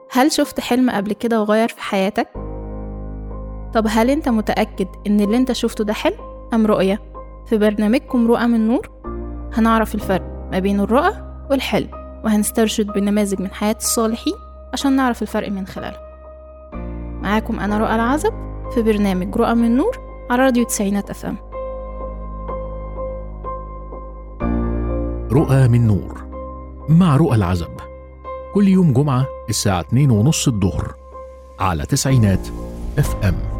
هل شفت حلم قبل كده وغير في حياتك؟ طب هل انت متأكد ان اللي انت شفته ده حلم أم رؤية؟ في برنامجكم رؤى من نور هنعرف الفرق ما بين الرؤى والحلم وهنسترشد بنماذج من حياة الصالحين عشان نعرف الفرق من خلالها معاكم أنا رؤى العزب في برنامج رؤى من نور على راديو تسعينات أفهم رؤى من نور مع رؤى العزب كل يوم جمعة الساعة 2 ونص الظهر على تسعينات اف ام